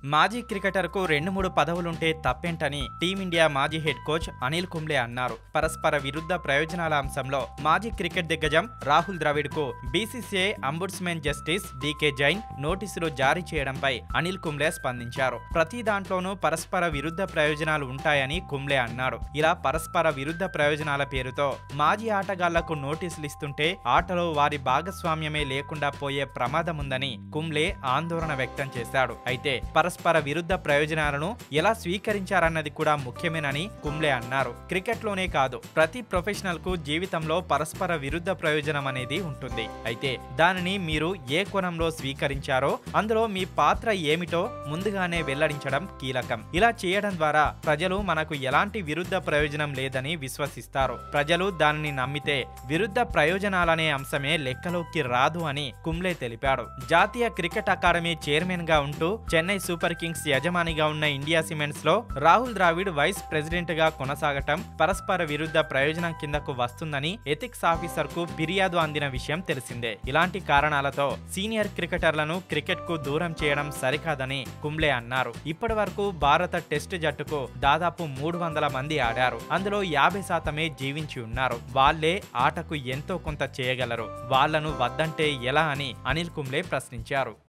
మాజీ క్రికెటర్కు రెండు మూడు పదవులుంటే తప్పేంటని టీమిండియా మాజీ హెడ్ కోచ్ అనిల్ కుంబ్లే అన్నారు పరస్పర విరుద్ధ ప్రయోజనాల అంశంలో మాజీ క్రికెట్ దిగ్గజం రాహుల్ ద్రవిడ్కు BCCI ombudsman justice DK Jain నోటీసులు జారీ చేయడంపై అనిల్ కుంబ్లే స్పందించారు ప్రతి దాంట్లోనూ పరస్పర విరుద్ధ ప్రయోజనాలు ఉంటాయని కుంబ్లే అన్నారు ఇలా పరస్పర విరుద్ధ ప్రయోజనాల పేరుతో మాజీ ఆటగాళ్లకు నోటీసులు ఇస్తుంటే ఆటలో వారి భాగస్వామ్యమే లేకుండా పోయే ప్రమాదం ఉందని కుంబ్లే ఆందోళన వ్యక్తం చేశాడు అయితే పరస్పర విరుద్ధ ప్రయోజనాలను ఎలా స్వీకరించారన్నది కూడా ముఖ్యమేనని కుంబ్లే అన్నారు క్రికెట్లోనే కాదు ప్రతి ప్రొఫెషనల్ కు జీవితంలో పరస్పర విరుద్ధ ప్రయోజనం అనేది ఉంటుంది అయితే దానిని మీరు ఏ కోణంలో స్వీకరించారో అందులో మీ పాత్ర ఏమిటో ముందుగానే వెల్లడించడం కీలకం ఇలా చేయడం ద్వారా ప్రజలు మనకు ఎలాంటి విరుద్ధ ప్రయోజనం లేదని విశ్వసిస్తారు ప్రజలు దానిని నమ్మితే విరుద్ధ ప్రయోజనాలనే అంశమే లెక్కలోకి రాదు అని కుంబ్లే తెలిపాడు జాతీయ క్రికెట్ అకాడమీ చైర్మన్ గా ఉంటూ చెన్నై సూపర్ కింగ్స్ యజమానిగా ఉన్న ఇండియా సిమెంట్స్ లో రాహుల్ ద్రావిడ్ వైస్ ప్రెసిడెంట్ గా కొనసాగటం పరస్పర విరుద్ధ ప్రయోజనం కిందకు వస్తుందని ఎథిక్స్ ఆఫీసర్ కు ఫిర్యాదు అందిన విషయం తెలిసిందే ఇలాంటి కారణాలతో సీనియర్ క్రికెటర్లను క్రికెట్ కు దూరం చేయడం సరికాదని కుంబ్లే అన్నారు ఇప్పటి వరకు భారత టెస్ట్ జట్టుకు దాదాపు మూడు వందల మంది ఆడారు అందులో యాభై శాతమే జీవించి ఉన్నారు వాళ్లే ఆటకు ఎంతో కొంత చేయగలరు వాళ్లను వద్దంటే ఎలా అని అనిల్ కుంబ్లే ప్రశ్నించారు